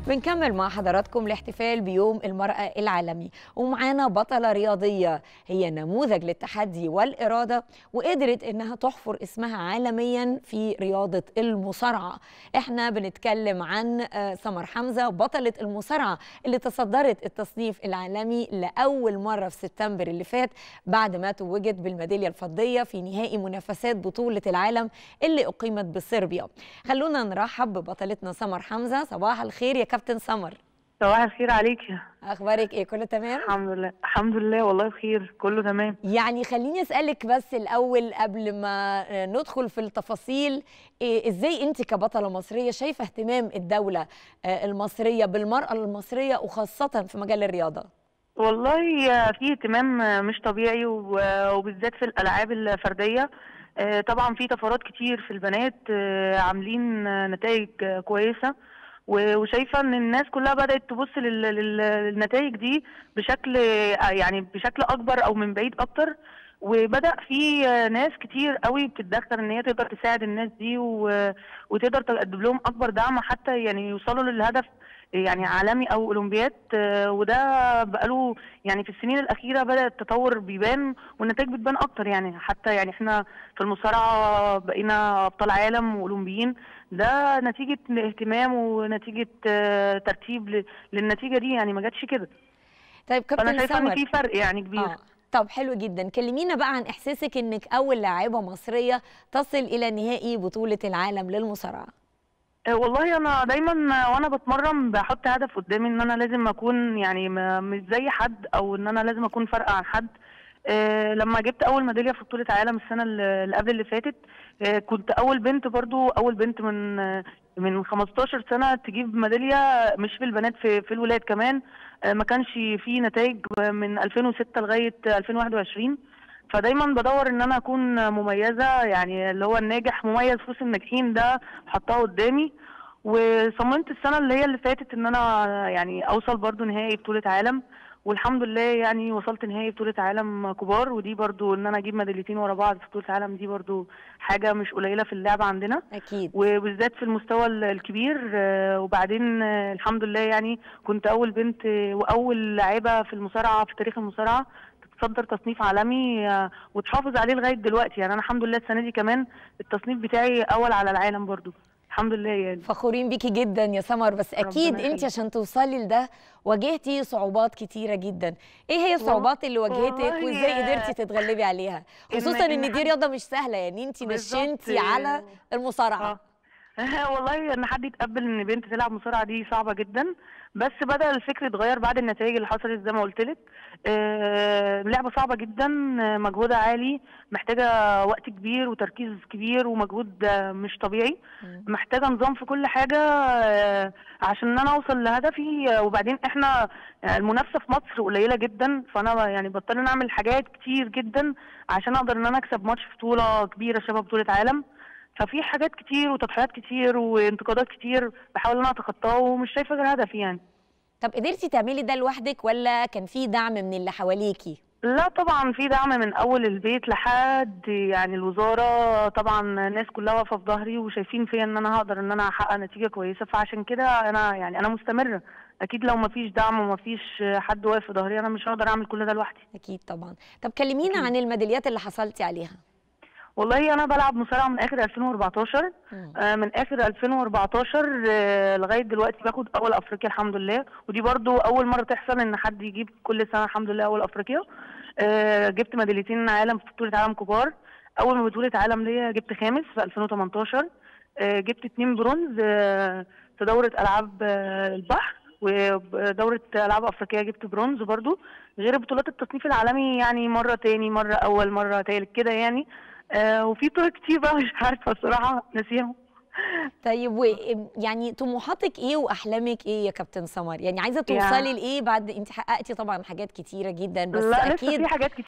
بنكمل مع حضراتكم الاحتفال بيوم المرأة العالمي ومعانا بطلة رياضية هي نموذج للتحدي والإرادة وقدرت إنها تحفر اسمها عالميا في رياضة المصارعة احنا بنتكلم عن آه، سمر حمزة بطلة المصارعة اللي تصدرت التصنيف العالمي لأول مرة في سبتمبر اللي فات بعد ما توجت بالميدالية الفضية في نهائي منافسات بطولة العالم اللي أقيمت بصربيا خلونا نرحب ببطلتنا سمر حمزة صباح الخير يا كابتن سمر صباح الخير عليكي اخبارك ايه كله تمام الحمد لله الحمد لله والله بخير كله تمام يعني خليني اسالك بس الاول قبل ما ندخل في التفاصيل إيه ازاي انت كبطله مصريه شايفه اهتمام الدوله آه، المصريه بالمراه المصريه وخاصه في مجال الرياضه والله في اهتمام مش طبيعي و- وبالذات في الالعاب الفرديه آه، طبعا في طفرات كتير في البنات آه، عاملين نتائج كويسه و- وشايفه ان الناس كلها بدات تبص لل- لل- للنتائج دي بشكل آه، يعني بشكل اكبر او من بعيد اكتر وبدا في آه، ناس كتير قوي بتتدخل ان هي تقدر تساعد الناس دي و- وتقدر تقدم لهم اكبر دعم حتى يعني يوصلوا للهدف يعني عالمي او اولمبياد آه، وده بقاله يعني في السنين الاخيره بدا التطور بيبان والنتائج بتبان اكتر يعني حتى يعني احنا في المصارعه بقينا ابطال عالم واولمبيين ده نتيجه اهتمام ونتيجه آه، ترتيب ل- للنتيجه دي يعني ما جاتش كده طيب فانا كابتن شايفه ان سمر في فرق يعني كبير اه طب حلو جدا كلمينا بقى عن احساسك انك اول لاعبه مصريه تصل الى نهائي بطوله العالم للمصارعه آه، والله انا دايما آه، وانا بتمرن بحط هدف قدامي ان انا لازم اكون يعني ما- مش زي حد او ان انا لازم اكون فارقه عن حد آه، لما جبت اول ميداليه في بطوله عالم السنه اللي اللي قبل اللي فاتت آه، كنت اول بنت برضو اول بنت من آه، من 15 سنه تجيب ميداليه مش في البنات في في الولاد كمان آه، ما كانش في نتائج من 2006 لغايه 2021 فدايما بدور ان انا اكون مميزه يعني اللي هو الناجح مميز في وسط الناجحين ده حطاه قدامي وصممت السنه اللي هي اللي فاتت ان انا يعني اوصل برضو نهائي بطوله عالم والحمد لله يعني وصلت نهائي بطوله عالم كبار ودي برضو ان انا اجيب ميداليتين ورا بعض في بطوله عالم دي برضو حاجه مش قليله في اللعبه عندنا اكيد وبالذات في المستوى ال- الكبير آه، وبعدين آه، الحمد لله يعني كنت اول بنت آه، واول لاعبه في المصارعه في تاريخ المصارعه تتصدر تصنيف عالمي آه، وتحافظ عليه لغايه دلوقتي يعني انا الحمد لله السنه دي كمان التصنيف بتاعي اول على العالم برضو الحمد لله يعني فخورين بيكي جدا يا سمر بس اكيد ربنا انت يخليك. عشان توصلي لده واجهتي صعوبات كتيره جدا ايه هي الصعوبات اللي واجهتك والله وازاي يا- قدرتي تتغلبي عليها إن- خصوصا ان إن دي حد- رياضه مش سهله يعني انت بالظبط. نشنتي على المصارعه اه والله ان حد يتقبل ان بنت تلعب مصارعه دي صعبه جدا بس بدا الفكر يتغير بعد النتائج اللي حصلت زي ما قلت لك آه لعبه صعبه جدا آه، مجهودها عالي محتاجه وقت كبير وتركيز كبير ومجهود آه، مش طبيعي مم. محتاجه نظام في كل حاجه آه، عشان ان انا اوصل لهدفي آه، وبعدين احنا آه، المنافسه في مصر قليله جدا فانا يعني بضطر ان اعمل حاجات كتير جدا عشان اقدر ان انا اكسب ماتش في بطوله كبيره شبه بطوله عالم ففي حاجات كتير وتضحيات كتير وانتقادات كتير بحاول ان انا اتخطاها ومش شايفه غير هدفي يعني طب قدرتي تعملي ده لوحدك ولا كان في دعم من اللي حواليكي لا طبعا في دعم من اول البيت لحد يعني الوزاره طبعا الناس كلها واقفه في ظهري وشايفين فيا ان انا هقدر ان انا احقق نتيجه كويسه فعشان كده انا يعني انا مستمره اكيد لو ما فيش دعم وما فيش حد واقف في ظهري انا مش هقدر اعمل كل ده لوحدي اكيد طبعا طب كلمينا أكيد. عن الميداليات اللي حصلتي عليها والله انا بلعب مصارعه من اخر 2014 مم. آه، من اخر 2014 آه، لغايه دلوقتي باخد اول افريقيا الحمد لله ودي برضو اول مره تحصل ان حد يجيب كل سنه الحمد لله اول افريقيا آه، جبت ميداليتين عالم في بطوله عالم كبار اول ما بطوله عالم ليا جبت خامس في 2018 آه، جبت اتنين برونز آه، في دوره العاب آه، البحر ودورة ألعاب أفريقية جبت برونز برضو غير بطولات التصنيف العالمي يعني مرة تاني مرة أول مرة تالت كده يعني آه وفي طرق كتير بقى مش عارفة الصراحة ناسيهم طيب و يعني طموحاتك ايه واحلامك ايه يا كابتن سمر يعني عايزه توصلي لايه بعد انت حققتي طبعا حاجات كتيره جدا بس لا لسه اكيد في حاجات